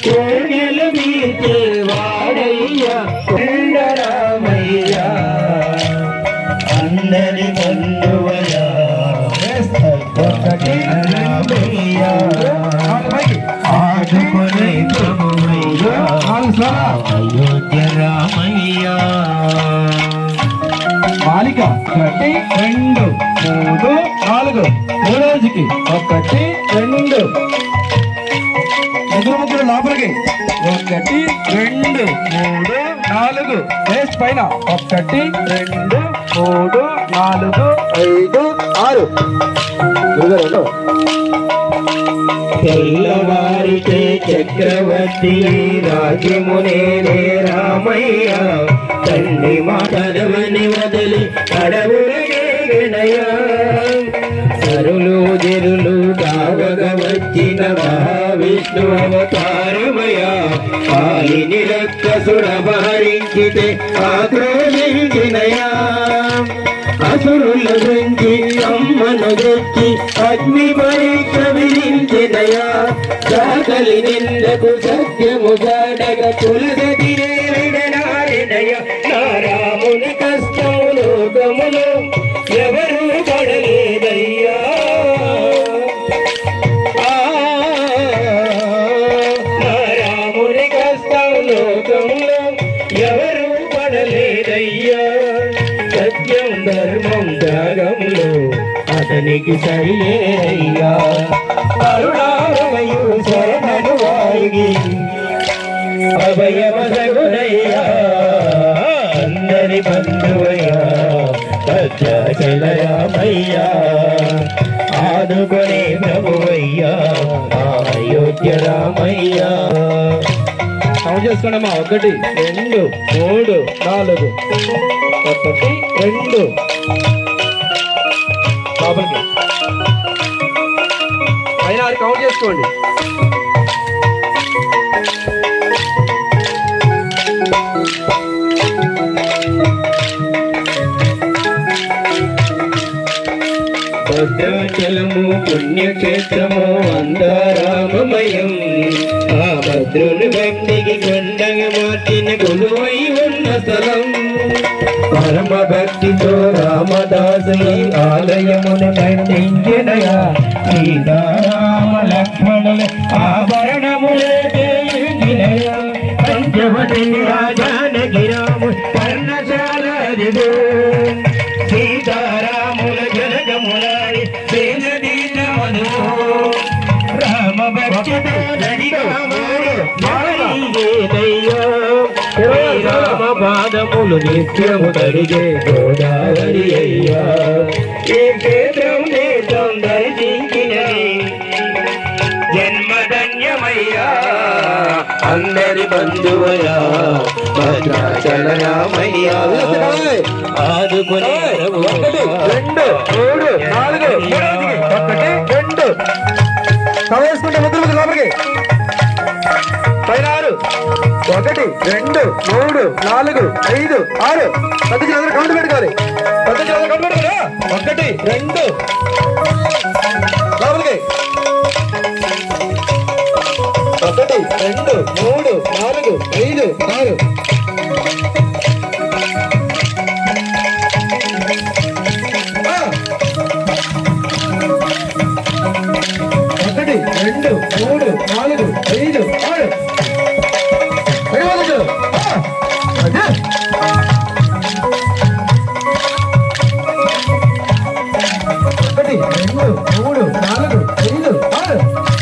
కోణెలు మీర్చే వాడయ్యా కొండరామయ్యా అందరి బంధువయ్యా ఒకటి రామయ్యా ఆదుకునే ప్రభువయ్యా అయోధ్య రామయ్యా మాలిక ఒకటి రెండు మూడు నాలుగు మూడోజుకి ఒకటి రెండు ముగ్గురు ముగ్గురు లోపలికి ఒకటి రెండు మూడు నాలుగు వేస్ట్ పైన ఒకటి రెండు మూడు నాలుగు ఐదు ఆరు గురుగారు తెల్లవారితే చక్రవర్తి రాజ్యమునే రామయ్య తండ్రి మాటలవని వదిలి అడవులయ్యా సరులు జరులు కావగ వచ్చిన మహావిష్ణు అవతారమయ పాలిని రక్కసుడభరించితే ఆక్రోశించినయా అసురుల గురించి అమ్మను గొచ్చి అగ్ని పరీక్ష విధించినయా సాగలి నిందకు సత్యము జాడగ కులగతి నేరిడనారినయ నారాముని కష్టము లోకములో ఎవరు పడలేదయ్యా ఆ, నారాముని కష్టం లోకంలో ఎవరు పడలేదయ్యా సత్యం ధర్మం త్యాగంలో అతనికి సరిలేదయ్యా కరుణామయు శరణను వారికి అభయమసగునయ్యా అందరి బంధువయ్యా భద్రాచలరామయ్యా ఆదుకునే ప్రభువయ్యా మా అయోధ్య రామయ్యా కౌంట్ చేసుకోండమ్మా ఒకటి రెండు మూడు నాలుగు ఒకటి రెండు లోపలికి పైన ఆరు కౌంట్ చేసుకోండి భద్రాచలము పుణ్యక్షేత్రము అందారామమయం ఆ భద్రుని భక్తికి కొండగా మార్చిన కొలువై ఉన్న స్థలం పరమ భక్తితో రామదాసు ఈ ఆలయమును కట్టించినయా సీతారామ లక్ష్మణుల ఆభరణములే చేయించినయా పంచవటి రాజానకి రాము కర్ణశాల సీతారాముల జనగములాడి సేనదీనమను రామ భక్తితో నడిగా రామ పాదములు నిత్యము కడిగే గోదావరి అయ్యా ఈ క్షేత్రం దేశం దర్శించినది జన్మధన్యమయ్యా అందరి బంధువయ్యా భద్రాచలరామయ్యా ఆదుకునే ఒకటి రెండు మూడు నాలుగు మూడోదికి. ఒకటి రెండు కవ వేసుకుంటే ముగ్గురు ముగ్గురు లోపలికి పైన ఆరు ఒకటి రెండు మూడు నాలుగు ఐదు ఆరు పద్ధతి అందరూ కౌంట్ పెట్టుకోవాలి పద్ధతి అందరూ కౌంట్ పెట్టుకోరా ఒకటి రెండు లోపలికి ఒకటి రెండు మూడు నాలుగు ఐదు ఆరు ఆ. ఒకటి రెండు మూడు నాలుగు ఐదు ఆరు ఐదు ఆ. అదే. ఒకటి రెండు మూడు నాలుగు ఐదు ఆరు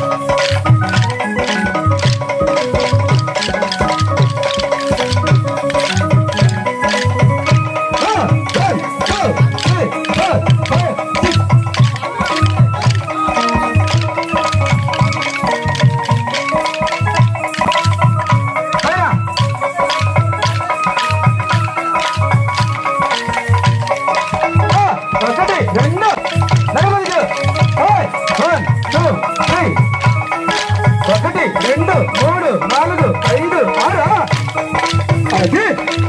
ఆ. One, two, three, four, five, six. పైన. ఆ, ఒకటి రెండు నడవదు వన్ టూ త్రీ ఒకటి రెండు మూడు నాలుగు ఐదు ఆరు ఆ. అది